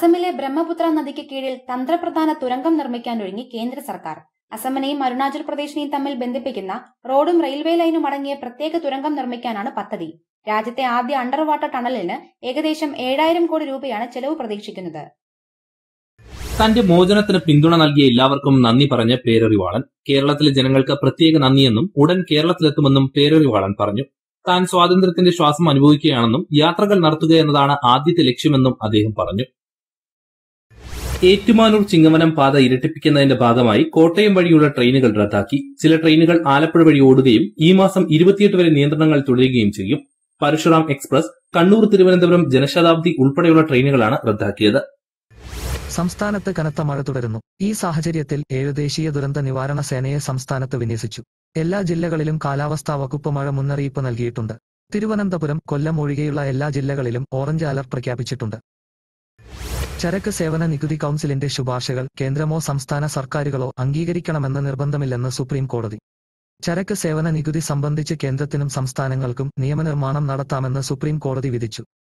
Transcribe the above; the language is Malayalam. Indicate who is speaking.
Speaker 1: അസമിലെ ബ്രഹ്മപുത്ര നദിക്ക് കീഴിൽ തന്ത്രപ്രധാന തുരങ്കം നിർമ്മിക്കാനൊരുങ്ങി കേന്ദ്ര സർക്കാർ അസമിനെയും അരുണാചൽ പ്രദേശിനെയും തമ്മിൽ ബന്ധിപ്പിക്കുന്ന റോഡും റെയിൽവേ ലൈനും അടങ്ങിയ പ്രത്യേക തുരങ്കം നിർമ്മിക്കാനാണ് പദ്ധതി രാജ്യത്തെ ആദ്യ അണ്ടർ വാട്ടർ ടണലിന് ഏകദേശം ഏഴായിരം കോടി രൂപയാണ് ചെലവ് പ്രതീക്ഷിക്കുന്നത്
Speaker 2: തന്റെ മോചനത്തിന് പിന്തുണ നൽകിയ എല്ലാവർക്കും നന്ദി പറഞ്ഞ പേരറിവാളൻ കേരളത്തിലെ ജനങ്ങൾക്ക് പ്രത്യേക നന്ദിയെന്നും ഉടൻ കേരളത്തിലെത്തുമെന്നും പേരറിവാളൻ പറഞ്ഞു താൻ സ്വാതന്ത്ര്യത്തിന്റെ ശ്വാസം അനുഭവിക്കുകയാണെന്നും യാത്രകൾ നടത്തുക എന്നതാണ് ആദ്യത്തെ ലക്ഷ്യമെന്നും അദ്ദേഹം പറഞ്ഞു ഏറ്റുമാനൂർ ചിങ്ങവനം പാത ഇരട്ടിപ്പിക്കുന്നതിന്റെ ഭാഗമായി കോട്ടയം വഴിയുള്ള ട്രെയിനുകൾ റദ്ദാക്കി ചില ട്രെയിനുകൾ ആലപ്പുഴ വഴി ഓടുകയും ഈ മാസം ഇരുപത്തിയെട്ട് വരെ നിയന്ത്രണങ്ങൾ തുടരുകയും ചെയ്യും പരശുറാം എക്സ്പ്രസ് കണ്ണൂർ തിരുവനന്തപുരം ജനശതാബ്ദി ഉൾപ്പെടെയുള്ള ട്രെയിനുകളാണ് റദ്ദാക്കിയത്
Speaker 3: സംസ്ഥാനത്ത് കനത്ത മഴ തുടരുന്നു ഈ സാഹചര്യത്തിൽ ഏഴ് ദേശീയ ദുരന്ത നിവാരണ സേനയെ സംസ്ഥാനത്ത് വിന്യസിച്ചു എല്ലാ ജില്ലകളിലും കാലാവസ്ഥാ വകുപ്പ് മഴ മുന്നറിയിപ്പ് നൽകിയിട്ടുണ്ട് തിരുവനന്തപുരം കൊല്ലം ഒഴികെയുള്ള എല്ലാ ജില്ലകളിലും ഓറഞ്ച് അലർട്ട് പ്രഖ്യാപിച്ചിട്ടുണ്ട് ചരക്ക് സേവന നികുതി കൌൺസിലിന്റെ ശുപാർശകൾ കേന്ദ്രമോ സംസ്ഥാന സർക്കാരുകളോ അംഗീകരിക്കണമെന്ന് നിർബന്ധമില്ലെന്ന് സുപ്രീം കോടതി ചരക്ക് സേവന നികുതി സംബന്ധിച്ച് കേന്ദ്രത്തിനും സംസ്ഥാനങ്ങൾക്കും നിയമനിർമ്മാണം നടത്താമെന്ന് സുപ്രീം കോടതി വിധിച്ചു